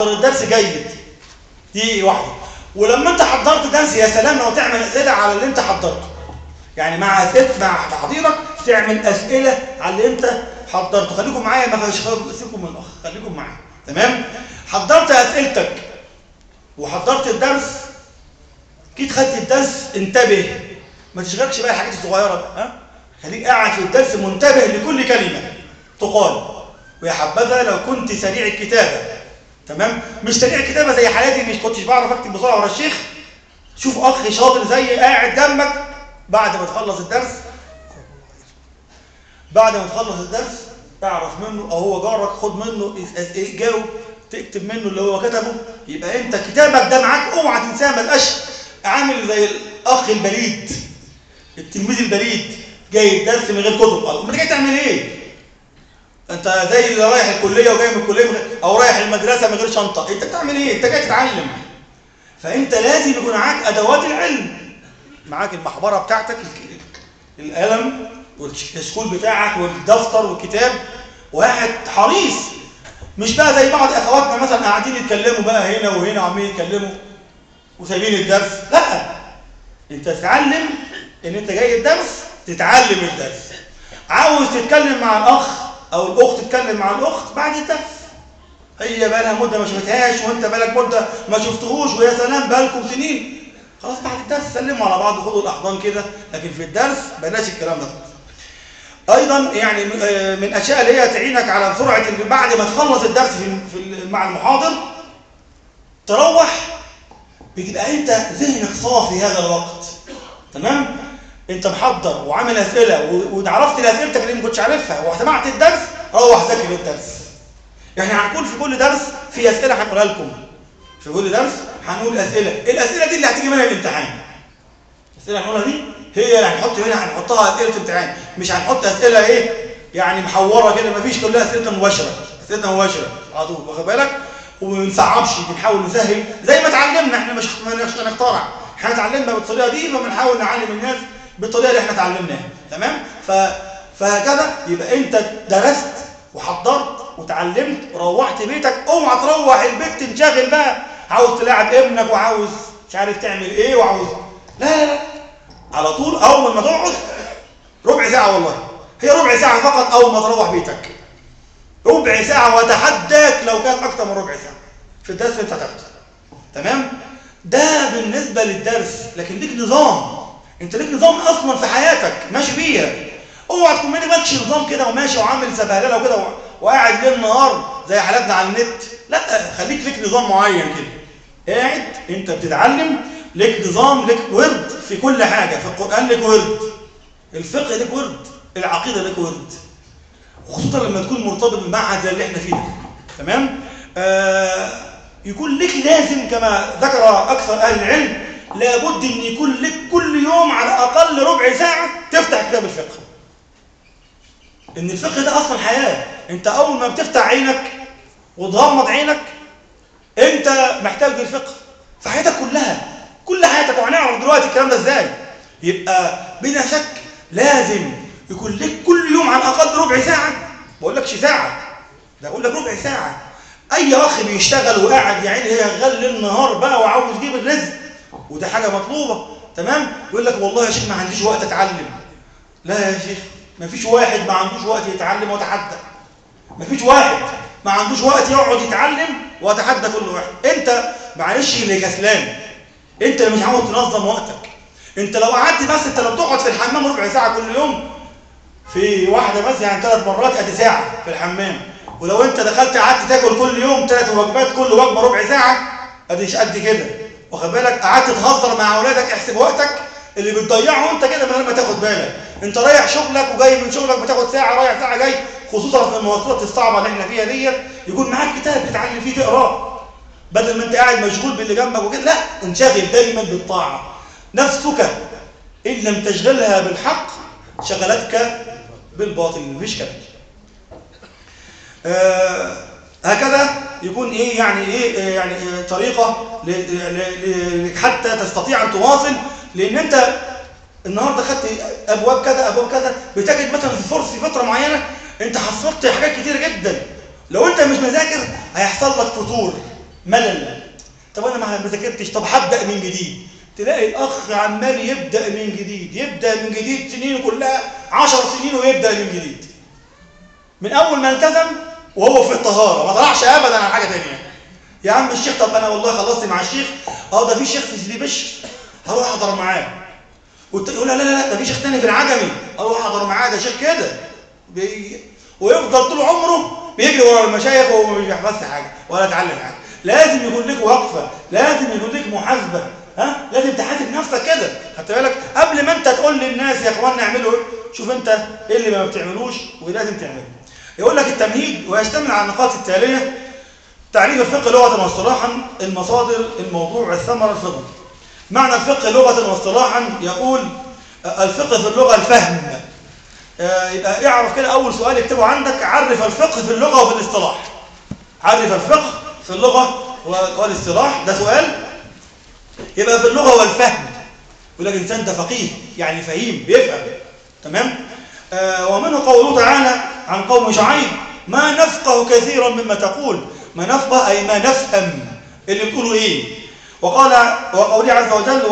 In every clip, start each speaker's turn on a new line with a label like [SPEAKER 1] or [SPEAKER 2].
[SPEAKER 1] الدرس جيد دي واحده ولما انت حضرت درس يا سلام لو تعمل اسئله على اللي انت حضرته يعني مع اسئله مع تحضيرك تعمل اسئله على اللي انت حضرته خليكم معايا ما فيش سيبكم من الاخ خليكم معايا تمام حضرت اسئلتك وحضرت الدرس جيت خدت الدرس انتبه ما تشغلش بقى الحاجات الصغيره بقى ها خليك قاعد في الدرس منتبه لكل كلمه تقال ويا حبذا لو كنت سريع الكتابه تمام مش سريع الكتابه زي حالاتي مش كنتش بعرف اكتب بسرعه ورا الشيخ شوف اخ شاطر زي قاعد جنبك بعد ما تخلص الدرس بعد ما تخلص الدرس اعرف منه او هو جارك خد منه جاوب تكتب منه اللي هو كتبه يبقى انت كتابك ده معاك اوعى تنساه ما تبقاش عامل زي الاخ البليد التلميذ البليد جاي الدرس من غير كتب امال انت جاي تعمل ايه انت زي اللي رايح الكليه وجاي من الكليه من غير او رايح المدرسه من غير شنطه انت بتعمل ايه انت جاي تتعلم فانت لازم يكون معاك ادوات العلم معاك المحبره بتاعتك القلم والكشكول بتاعك والدفتر والكتاب واحد حريص مش بقى زي بعض اخواتنا مثلا قاعدين يتكلموا بقى هنا وهنا وعمالين يتكلموا وسايبين الدرس لا انت تتعلم ان انت جاي الدرس تتعلم الدرس عاوز تتكلم مع الاخ او الاخت تتكلم مع الاخت بعد الدرس هي بقى لها مده ما شفتهاش وانت بقالك مده ما شفتهوش ويا سلام بقالكم سنين خلاص بعد الدرس سلموا على بعض وخدوا الاحضان كده لكن في الدرس بلاش الكلام ده ايضا يعني من الاشياء اللي هي تعينك على سرعه بعد ما تخلص الدرس في في مع المحاضر تروح بتبقى انت ذهنك صافي هذا الوقت تمام انت محضر وعامل اسئله وعرفت اسئلتك اللي ما كنتش عارفها وسمعت الدرس روح ذاكر الدرس يعني هنقول في كل درس في اسئله هنقولها لكم في كل درس هنقول اسئله الاسئله دي اللي هتيجي منها الامتحان الاسئله اللي هنقولها دي هي اللي هنحط هنا هنحطها اسئله امتحان مش هنحط اسئله ايه يعني محوره كده مفيش كلها اسئله مباشره اسئله مباشره على طول واخد بالك وما بنصعبش بنحاول نسهل زي ما اتعلمنا احنا مش مش هنخترع احنا اتعلمنا بالطريقه دي فبنحاول نعلم الناس بالطريقه اللي احنا اتعلمناها تمام ف فهكذا يبقى انت درست وحضرت وتعلمت وروحت بيتك اوعى تروح البيت تنشغل بقى عاوز تلاعب ابنك وعاوز مش عارف تعمل ايه وعاوز لا لا لا على طول اول ما تقعد ربع ساعه والله هي ربع ساعه فقط اول ما تروح بيتك ربع ساعه واتحداك لو كانت اكتر من ربع ساعه في الدرس اللي انت هتاخده تمام ده بالنسبه للدرس لكن ليك نظام انت ليك نظام اصلا في حياتك ماشي بيها اوعى تكون ماشي نظام كده وماشي وعامل سبهلله وكده وقاعد ليل نهار زي حالاتنا على النت لا خليك ليك نظام معين كده قاعد انت بتتعلم ليك نظام ليك ورد في كل حاجه في القران ليك ورد الفقه ليك ورد العقيده ليك ورد وخصوصا لما تكون مرتبط بالمعهد زي اللي احنا فيه ده تمام آه يكون لك لازم كما ذكر اكثر اهل العلم لابد ان يكون لك كل يوم على الاقل ربع ساعه تفتح كتاب الفقه ان الفقه ده اصلا حياه انت اول ما بتفتح عينك وتغمض عينك انت محتاج للفقه في حياتك كلها كل حياتك وهنعرف دلوقتي الكلام ده ازاي يبقى بلا شك لازم يكون لك كل يوم على الاقل ربع ساعه ما بقولكش ساعه ده بقول لك ربع ساعه اي اخ بيشتغل وقاعد يا عيني يغل النهار بقى وعاوز يجيب الرزق وده حاجه مطلوبه تمام يقول لك والله يا شيخ ما عنديش وقت اتعلم لا يا شيخ ما فيش واحد ما عندوش وقت يتعلم ويتحدى ما فيش واحد ما عندوش وقت يقعد يتعلم ويتحدى كل واحد انت معلش اللي كسلان انت اللي مش عاوز تنظم وقتك انت لو قعدت بس انت لو بتقعد في الحمام ربع ساعه كل يوم في واحده بس يعني ثلاث مرات ادي ساعه في الحمام ولو انت دخلت قعدت تاكل كل يوم ثلاث وجبات كل وجبه ربع ساعه ادي مش قد كده واخد بالك قعدت تهزر مع اولادك احسب وقتك اللي بتضيعه انت كده من غير ما تاخد بالك انت رايح شغلك وجاي من شغلك بتاخد ساعه رايح ساعه جاي خصوصا في المواصلات الصعبه اللي احنا فيها ديت يكون معاك كتاب تتعلم فيه تقراه بدل ما انت قاعد مشغول باللي جنبك وكده لا انشغل دايما بالطاعه نفسك ان لم تشغلها بالحق شغلتك بالباطل مفيش كلام آه هكذا يكون ايه يعني ايه يعني إيه طريقه ل ل حتى تستطيع ان تواصل لان انت النهارده خدت ابواب كذا ابواب كذا بتجد مثلا في فرصه في فتره معينه انت حصلت حاجات كتيره جدا لو انت مش مذاكر هيحصل لك فتور ملل طب انا ما ذاكرتش طب هبدا من جديد تلاقي الاخ عمال يبدا من جديد يبدا من جديد سنين كلها 10 سنين ويبدا من جديد من اول ما التزم وهو في الطهاره ما طلعش ابدا على حاجه ثانيه يا عم الشيخ طب انا والله خلصت مع الشيخ اه ده في شيخ في سيدي بشر هروح احضر معاه يقول لا لا لا ده في شيخ تاني في العجمي اروح احضر معاه ده شيخ كده بي... ويفضل طول عمره بيجري ورا المشايخ وهو مش بيحفظش حاجه ولا اتعلم حاجه لازم يكون لك وقفه لازم يكون لك محاسبه ها لازم تحاسب نفسك كده خدت بالك قبل ما انت تقول للناس يا اخوانا اعملوا ايه شوف انت ايه اللي ما بتعملوش ولازم تعمله يقول لك التمهيد ويشتمل على النقاط التاليه تعريف الفقه لغه واصطلاحا المصادر الموضوع الثمره الفضل معنى الفقه لغه واصطلاحا يقول الفقه في اللغه الفهم يبقى اعرف كده اول سؤال اكتبه عندك عرف الفقه في اللغه وفي الاصطلاح عرف الفقه في اللغه والاصطلاح ده سؤال يبقى في اللغه والفهم يقول لك الانسان ده فقيه يعني فهيم بيفهم تمام آه ومنه قوله تعالى عن قوم شعيب ما نفقه كثيرا مما تقول ما نفقه اي ما نفهم اللي بتقولوا ايه وقال وقوله عز وجل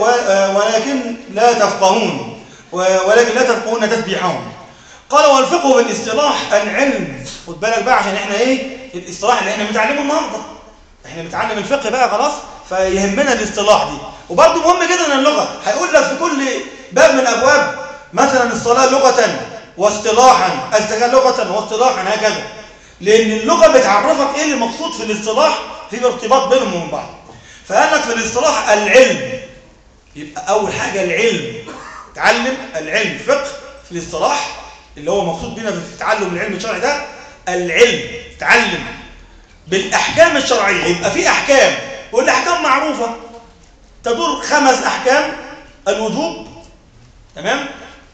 [SPEAKER 1] ولكن لا تفقهون ولكن لا تفقهون تسبيحهم قال والفقه بالاصطلاح العلم خد بالك بقى عشان احنا ايه الاصطلاح اللي احنا بنتعلمه النهارده احنا بنتعلم الفقه بقى خلاص فيهمنا الاصطلاح دي وبرده مهم جدا اللغه هيقول لك في كل باب من ابواب مثلا الصلاه لغه واصطلاحا الزكاه لغه واصطلاحا هكذا لان اللغه بتعرفك ايه اللي مقصود في الاصطلاح في ارتباط بينهم وبين بعض فقال لك في الاصطلاح العلم يبقى اول حاجه العلم تعلم العلم فقه في الاصطلاح اللي هو مقصود بنا في تعلم العلم الشرعي ده العلم تعلم بالاحكام الشرعيه يبقى في احكام والاحكام معروفه تدور خمس احكام الوجوب تمام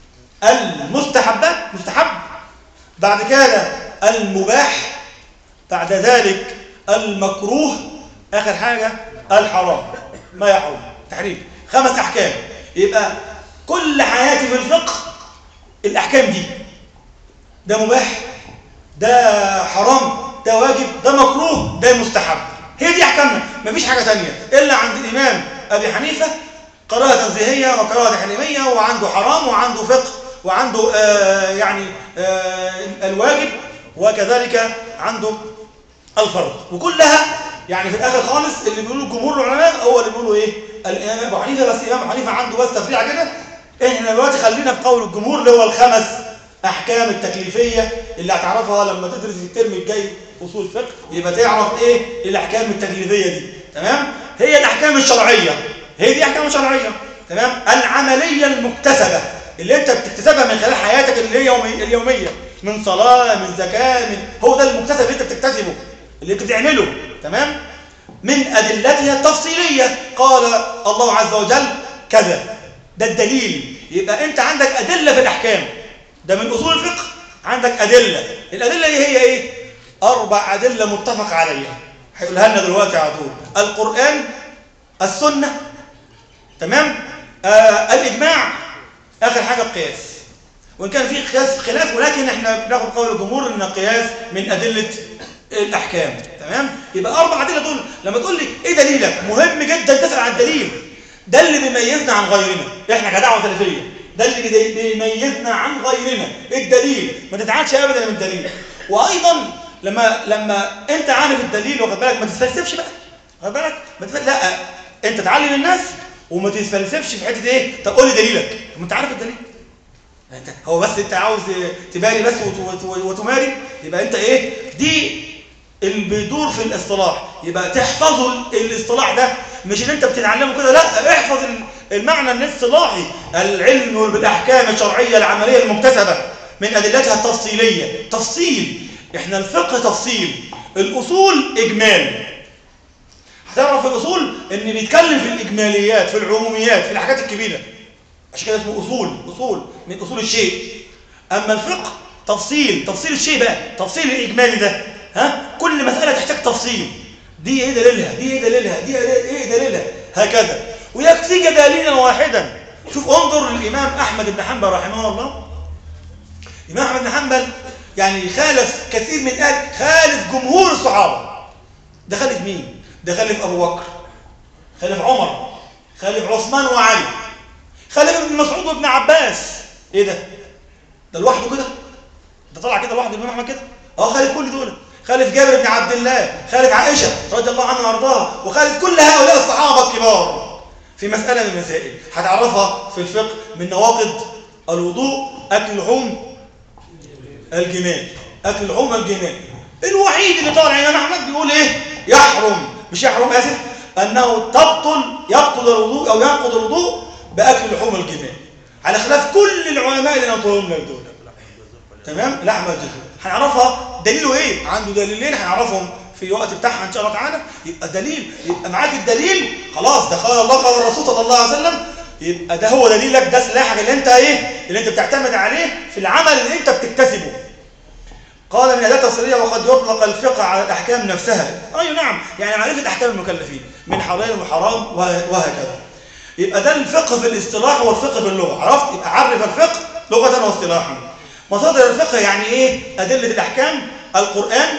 [SPEAKER 1] المستحبات مستحب بعد كده المباح بعد ذلك المكروه اخر حاجه الحرام ما يحرم تحريم خمس احكام يبقى كل حياتي في الفقه الاحكام دي ده مباح ده حرام ده واجب ده مكروه ده مستحب هي دي احكامنا مفيش حاجه ثانيه الا عند الامام ابي حنيفه قراءه تنزيهيه وقراءه تحريميه وعنده حرام وعنده فقه وعنده آه يعني آه الواجب وكذلك عنده الفرض وكلها يعني في الاخر خالص اللي بيقولوا جمهور العلماء هو اللي بيقولوا ايه الامام ابو حنيفه بس الامام ابو حنيفه عنده بس تفريعه كده احنا دلوقتي خلينا في قول الجمهور اللي هو الخمس احكام التكليفيه اللي هتعرفها لما تدرس في الترم الجاي اصول الفقه يبقى تعرف ايه الاحكام التكليفيه دي تمام هي الاحكام الشرعيه هي دي احكام شرعيه تمام العمليه المكتسبه اللي انت بتكتسبها من خلال حياتك اللي هي يومي اليوميه من صلاه من زكاه من هو ده المكتسب اللي انت بتكتسبه اللي انت بتعمله تمام من ادلتها التفصيليه قال الله عز وجل كذا ده الدليل يبقى انت عندك ادله في الاحكام ده من اصول الفقه عندك ادله الادله دي هي ايه اربع ادله متفق عليها هيقولها لنا دلوقتي على طول القران السنه تمام آه الاجماع اخر حاجه القياس وان كان في قياس خلاف ولكن احنا بناخد قول الجمهور ان القياس من ادله الاحكام تمام يبقى اربع ادله دول لما تقول لي ايه دليلك مهم جدا تسال عن الدليل ده اللي بيميزنا عن غيرنا احنا كدعوه سلفيه ده اللي بيميزنا عن غيرنا الدليل ما تتعادش ابدا من الدليل وايضا لما لما انت عارف الدليل واخد بالك ما تتفلسفش بقى واخد بالك ما تتفل... لا انت تعلم الناس وما تتفلسفش في حته ايه طب قول لي دليلك ما انت عارف الدليل انت هو بس انت عاوز تباري بس وت... وت... وتماري يبقى انت ايه دي اللي بيدور في الاصطلاح يبقى تحفظوا الاصطلاح ده مش ان انت بتتعلمه كده لا احفظ المعنى الاصطلاحي العلم بالاحكام الشرعيه العمليه المكتسبه من ادلتها التفصيليه تفصيل احنا الفقه تفصيل الاصول اجمال هتعرف في الاصول ان بيتكلم في الاجماليات في العموميات في الحاجات الكبيره عشان كده اسمه اصول اصول من اصول الشيء اما الفقه تفصيل تفصيل الشيء بقى تفصيل الاجمالي ده ها كل مساله تحتاج تفصيل دي ايه دليلها دي ايه دليلها دي ايه دليلها هكذا ويكفيك دليلا واحدا شوف انظر للامام احمد بن حنبل رحمه الله الامام احمد بن حنبل يعني خالف كثير من اهل خالف جمهور الصحابه ده خالف مين ده خلف ابو بكر خلف عمر خلف عثمان وعلي خلف ابن مسعود وابن عباس ايه ده ده لوحده كده ده طلع كده لوحده الامام احمد كده اه خالف كل دول خالف جابر بن عبد الله خالف عائشه رضي الله عنها وارضاها وخالف كل هؤلاء الصحابه الكبار في مساله من المسائل هتعرفها في الفقه من نواقض الوضوء اكل لحوم الجمال اكل لحوم الجمال الوحيد اللي طالع الامام احمد بيقول ايه يحرم مش يحرم اسف انه تبطل يبطل الوضوء او ينقض الوضوء باكل لحوم الجمال على خلاف كل العلماء اللي نطقهم لك دول تمام لحمه الجزور هنعرفها دليله ايه عنده دليلين هنعرفهم في الوقت بتاعها ان شاء الله تعالى يبقى دليل يبقى معاك الدليل خلاص ده قال الله قال الرسول صلى الله عليه وسلم يبقى ده هو دليلك ده سلاحك اللي انت ايه اللي انت بتعتمد عليه في العمل اللي انت بتكتسبه قال من الاداه التصريحيه وقد يطلق الفقه على الاحكام نفسها اي نعم يعني معرفه احكام المكلفين من حلال وحرام وهكذا يبقى ده الفقه في الاصطلاح والفقه في اللغه عرفت يبقى عرف الفقه لغه واصطلاحا مصادر الفقه يعني ايه ادله الاحكام القران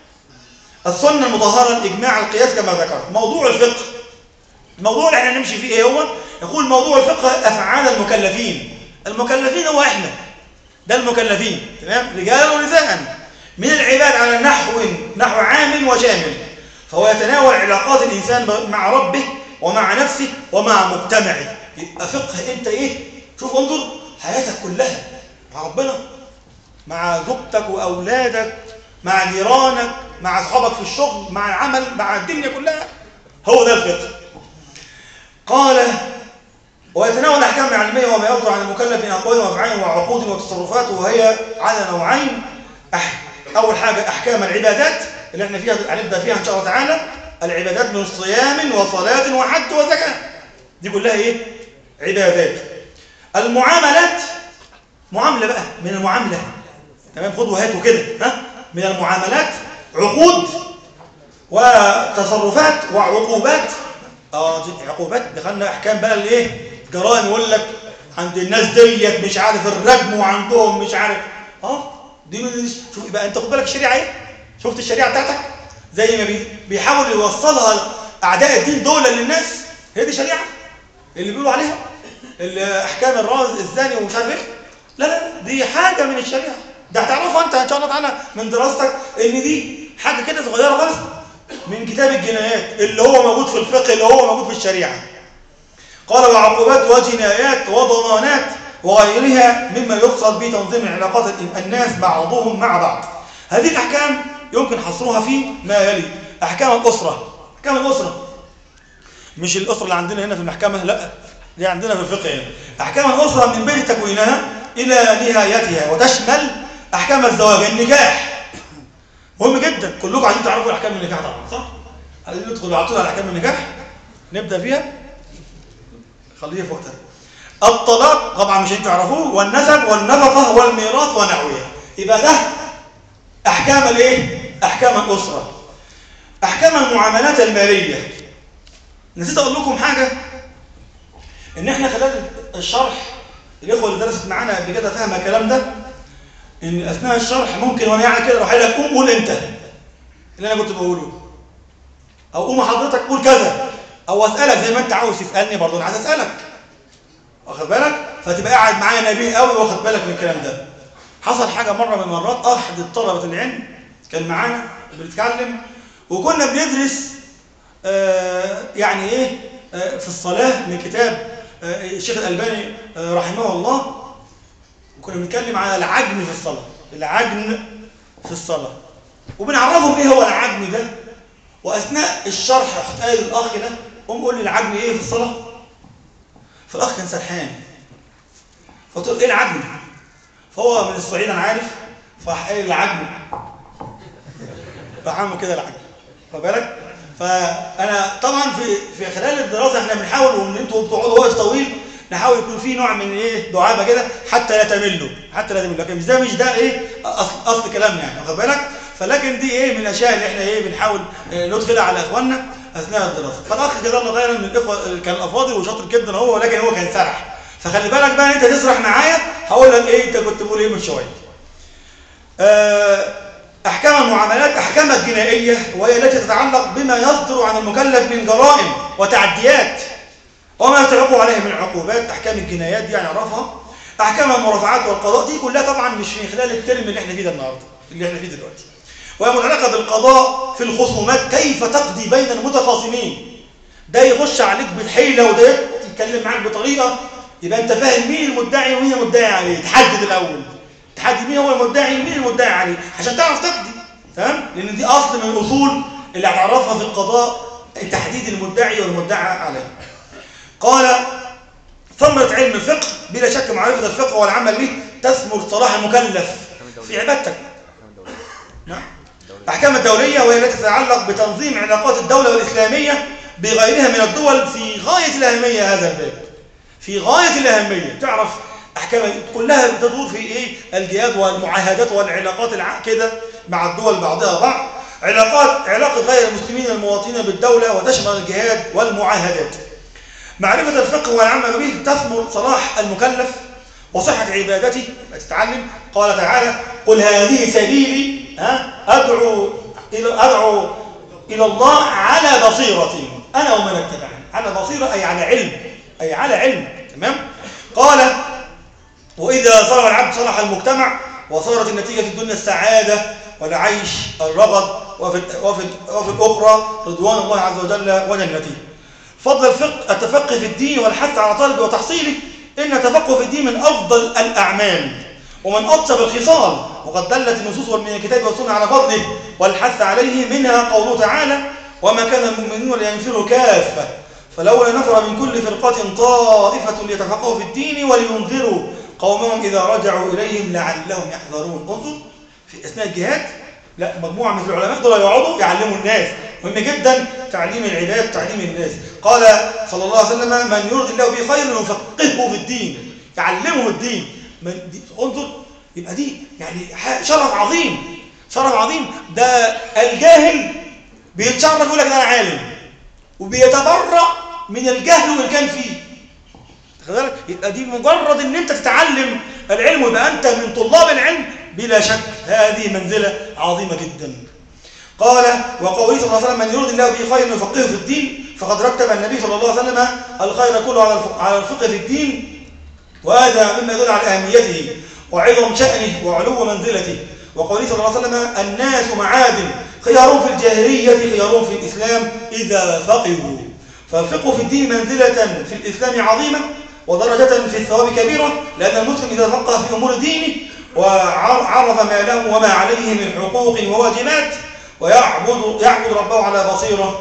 [SPEAKER 1] السنه المطهره الاجماع القياس كما ذكرت موضوع الفقه الموضوع اللي احنا نمشي فيه ايه هو يقول موضوع الفقه افعال المكلفين المكلفين هو احنا ده المكلفين تمام رجالا ونساء من العباد على نحو نحو عام وشامل فهو يتناول علاقات الانسان مع ربه ومع نفسه ومع مجتمعه يبقى فقه انت ايه شوف انظر حياتك كلها مع ربنا مع زوجتك واولادك مع جيرانك مع اصحابك في الشغل مع العمل مع الدنيا كلها هو ده الفقه قال ويتناول الاحكام العلميه وما يصدر عن المكلف من اقوال وافعال وعقود وتصرفات وهي على نوعين اول حاجه احكام العبادات اللي احنا فيها هنبدا فيها ان شاء الله تعالى العبادات من صيام وصلاه وحج وزكاه دي كلها ايه عبادات المعاملات معامله بقى من المعامله تمام خد وهات وكده ها من المعاملات عقود وتصرفات وعقوبات اه عقوبات دخلنا احكام بقى الايه جرائم يقول لك عند الناس ديت مش عارف الرجم وعندهم مش عارف اه دي من شوف يبقى انت خد بالك الشريعه ايه شفت الشريعه بتاعتك زي ما بيحاول يوصلها اعداء الدين دول للناس هي دي شريعه اللي بيقولوا عليها الاحكام الراز الزاني ومش عارف ايه لا لا دي حاجه من الشريعه ده هتعرفها انت ان شاء الله تعالى من دراستك ان دي حاجه كده صغيره خالص من كتاب الجنايات اللي هو موجود في الفقه اللي هو موجود في الشريعه قال وعقوبات وجنايات وضمانات وغيرها مما يقصد به تنظيم علاقات الناس بعضهم مع بعض هذه الاحكام يمكن حصرها في ما يلي احكام الاسره احكام الاسره مش الاسره اللي عندنا هنا في المحكمه لا دي عندنا في الفقه هنا احكام الاسره من بدء تكوينها الى نهايتها وتشمل احكام الزواج النكاح مهم جدا كلكم عايزين تعرفوا احكام النكاح طبعا صح عايزين ندخل على طول على احكام النكاح نبدا فيها خليها في وقتها الطلاق طبعا مش انتوا تعرفوه والنسب والنفقه والميراث ونحوها يبقى ده احكام الايه احكام الاسره احكام المعاملات الماليه نسيت اقول لكم حاجه ان احنا خلال الشرح الاخوه اللي درست معانا قبل كده فاهمه الكلام ده ان اثناء الشرح ممكن وانا يعني كده اروح لك قوم قول انت اللي انا كنت بقوله او قوم حضرتك قول كذا او اسالك زي ما انت عاوز تسالني برضه انا عايز اسالك واخد بالك فتبقى قاعد معايا نبيه قوي واخد بالك من الكلام ده حصل حاجه مره من المرات احد طلبه العلم كان معانا بنتكلم وكنا بندرس آه يعني ايه آه في الصلاه من كتاب آه الشيخ الالباني آه رحمه الله وكنا بنتكلم على العجن في الصلاه العجن في الصلاه وبنعرفهم ايه هو العجن ده واثناء الشرح رحت قايل الاخ ده قوم قول لي العجن ايه في الصلاه فالاخ كان سرحان فقلت له ايه العجن فهو من الصعيد انا عارف فراح قايل العجن راح عامل كده العجن خد بالك فانا طبعا في في خلال الدراسه احنا بنحاول وان انتوا بتقعدوا وقت طويل نحاول يكون في نوع من ايه دعابه كده حتى لا تملوا حتى لا تملوا لكن مش ده مش ده ايه اصل اصل كلامنا يعني واخد بالك فلكن دي ايه من الاشياء اللي احنا ايه بنحاول ندخلها على اخواننا اثناء الدراسه فالاخ جزاه الله خيرا من الاخوه كان افاضل وشاطر جدا هو ولكن هو كان سرح فخلي بالك بقى انت تسرح معايا هقول لك ايه انت كنت بتقول ايه من شويه آه أحكام المعاملات أحكام الجنائية وهي التي تتعلق بما يصدر عن المكلف من جرائم وتعديات وما يتعقب عليه من عقوبات أحكام الجنايات دي هنعرفها أحكام المرافعات والقضاء دي كلها طبعا مش من خلال الترم اللي احنا فيه ده النهارده اللي احنا فيه دلوقتي وهي متعلقة بالقضاء في الخصومات كيف تقضي بين المتخاصمين ده يخش عليك بالحيلة وده يتكلم معاك بطريقة يبقى انت فاهم مين المدعي ومين المدعي عليه تحدد الأول تحدد مين هو المدعي ومين المدعي عليه عشان تعرف تقضي تمام لأن دي أصل من الأصول اللي هتعرفها في القضاء تحديد المدعي والمدعى عليه قال ثمرة علم الفقه بلا شك معرفة الفقه والعمل به تثمر صلاح المكلف في عبادتك نعم الأحكام الدولية وهي التي تتعلق بتنظيم علاقات الدولة والإسلامية بغيرها من الدول في غاية الأهمية هذا الباب في غاية الأهمية تعرف أحكام كلها تدور في إيه الجهاد والمعاهدات والعلاقات الع... كده مع الدول بعضها بعض علاقات علاقة غير المسلمين المواطنين بالدولة وتشمل الجهاد والمعاهدات معرفة الفقه والعمل به تثمر صلاح المكلف وصحة عبادته تتعلم قال تعالى قل هذه سبيلي ها أدعو إلى أدعو إلى الله على بصيرة أنا ومن اتبعني على بصيرة أي على علم أي على علم تمام قال وإذا صلح العبد صلح المجتمع وصارت النتيجة في الدنيا السعادة والعيش الرغد وفي, وفي, وفي الأخرى رضوان الله عز وجل وجنته فضل الفقه التفقه في الدين والحث على طلبه وتحصيله إن التفقه في الدين من أفضل الأعمال ومن أطيب الخصال وقد دلت النصوص من الكتاب والسنة على فضله والحث عليه منها قوله تعالى وما كان المؤمنون لينفروا كافة فلولا نفر من كل فرقة طائفة ليتفقهوا في الدين ولينذروا قومهم إذا رجعوا إليهم لعلهم يحذرون انظر في أثناء الجهاد لا مجموعة من العلماء دول يقعدوا يعلموا الناس مهم جدا تعليم العباد تعليم الناس قال صلى الله عليه وسلم من يرد الله به خير يفقهه في الدين يعلمه الدين من دي انظر يبقى دي يعني شرف عظيم شرف عظيم ده الجاهل بيتشرف يقول لك انا عالم وبيتبرأ من الجهل واللي كان فيه بالك يبقى دي مجرد ان انت تتعلم العلم ويبقى انت من طلاب العلم بلا شك هذه منزله عظيمه جدا قال وقوله صلى الله عليه وسلم من يريد الله به خيرا يفقهه في الدين فقد رتب النبي صلى الله عليه وسلم الخير كله على على الفقه في الدين وهذا مما يدل على اهميته وعظم شأنه وعلو منزلته وقوله صلى الله عليه وسلم الناس معادن خيارهم في الجاهلية خيارهم في الإسلام إذا فقهوا فالفقه في الدين منزلة في الإسلام عظيمة ودرجة في الثواب كبيرة لأن المسلم إذا فقه في أمور دينه وعرف ما له وما عليه من حقوق وواجبات ويعبد يعبد ربه على بصيرة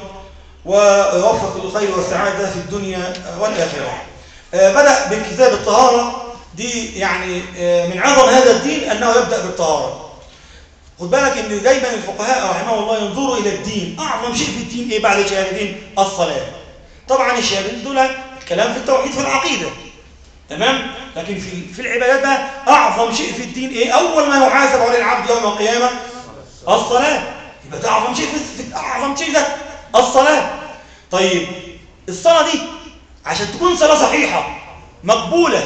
[SPEAKER 1] ويوفق للخير والسعادة في الدنيا والآخرة بدأ بالكتاب الطهارة دي يعني من عظم هذا الدين أنه يبدأ بالطهارة خد بالك ان دايما الفقهاء رحمه الله ينظروا الى الدين اعظم شيء في الدين ايه بعد الشهادتين الصلاه طبعا الشهادتين دول كلام في التوحيد في العقيده تمام لكن في في العبادات بقى اعظم شيء في الدين ايه اول ما يحاسب عليه العبد يوم القيامه الصلاه يبقى ده اعظم شيء في, في اعظم شيء ده الصلاه طيب الصلاه دي عشان تكون صلاه صحيحه مقبوله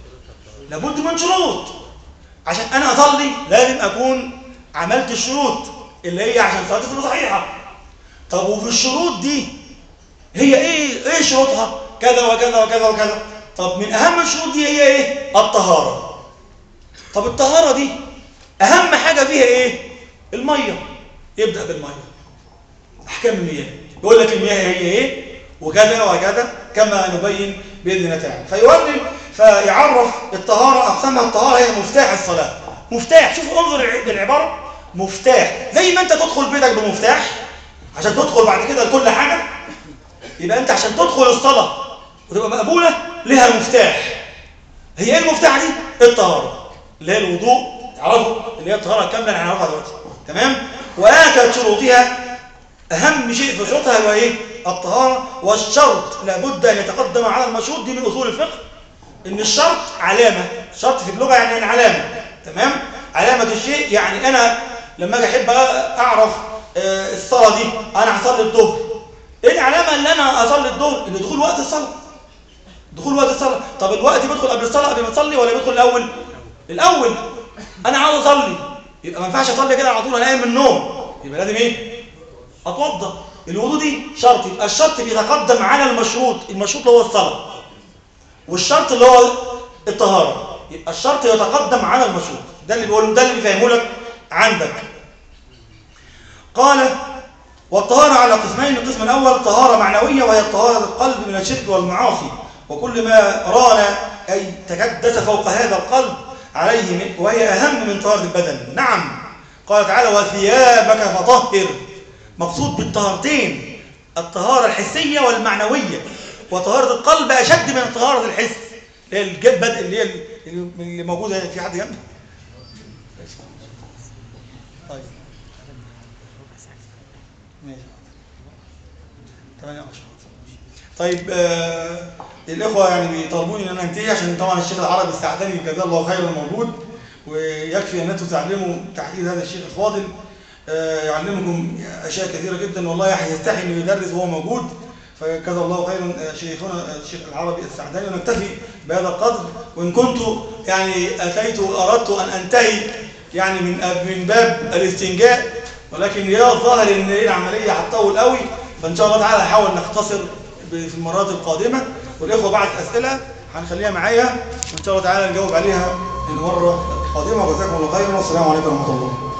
[SPEAKER 1] لابد من شروط عشان انا اصلي لازم اكون عملت الشروط اللي هي عشان صلاتي تبقى صحيحه طب وفي الشروط دي هي ايه ايه شروطها كذا وكذا وكذا وكذا طب من اهم الشروط دي هي ايه الطهاره طب الطهاره دي اهم حاجه فيها ايه الميه يبدا بالميه احكام المياه يقول لك المياه هي ايه وكذا وكذا كما نبين باذن الله تعالى فيولي فيعرف الطهاره اقسامها الطهاره هي مفتاح الصلاه مفتاح شوف انظر للعباره مفتاح زي ما انت تدخل بيتك بمفتاح عشان تدخل بعد كده لكل حاجه يبقى انت عشان تدخل الصلاه وتبقى مقبوله لها مفتاح هي ايه المفتاح دي الطهاره اللي هي الوضوء تعرفوا اللي هي الطهاره الكامله اللي هنعرفها دلوقتي تمام واكد شروطها اهم شيء في شروطها هو ايه الطهاره والشرط لابد ان يتقدم على المشروط دي من اصول الفقه ان الشرط علامه الشرط في اللغه يعني علامه تمام علامه الشيء يعني انا لما اجي احب اعرف الصلاه دي انا هصلي الظهر ايه العلامه اللي انا اصلي الظهر ان دخول وقت الصلاه دخول وقت الصلاه طب الوقت بيدخل قبل الصلاه قبل ما تصلي ولا بيدخل الاول الاول انا عاوز اصلي يبقى ما ينفعش اصلي كده على طول انا قايم من النوم يبقى لازم ايه اتوضى الوضوء دي شرط يبقى الشرط بيتقدم على المشروط المشروط اللي هو الصلاه والشرط اللي هو الطهاره يبقى الشرط يتقدم على المشروط ده اللي بيقوله ده اللي بيفهمه لك عندك قال والطهارة على قسمين القسم الأول طهارة معنوية وهي طهارة القلب من الشرك والمعاصي وكل ما ران أي تكدس فوق هذا القلب عليه من وهي أهم من طهارة البدن نعم قال تعالى وثيابك فطهر مقصود بالطهارتين الطهارة الحسية والمعنوية وطهارة القلب أشد من طهارة الحس اللي هي الجبد اللي هي اللي موجودة في حد جنبي طيب ماشي 18 طيب آه الاخوه يعني بيطالبوني ان انا انتهي عشان طبعا الشيخ العربي استعدني جزاه الله خيرا موجود ويكفي ان انتم تعلموا تحديد هذا الشيخ الفاضل آه يعلمكم اشياء كثيره جدا والله يستحي انه يدرس وهو موجود فجزا الله خيرا شيخنا الشيخ العربي السعداني ونكتفي بهذا القدر وان كنت يعني اتيت اردت ان انتهي يعني من من باب الاستنجاء ولكن يا الظاهر ان العمليه هتطول قوي فان شاء الله تعالى هحاول نختصر في المرات القادمه والاخوه بعت اسئله هنخليها معايا وان شاء الله تعالى نجاوب عليها المره القادمه وجزاكم الله خيرا والسلام عليكم ورحمه الله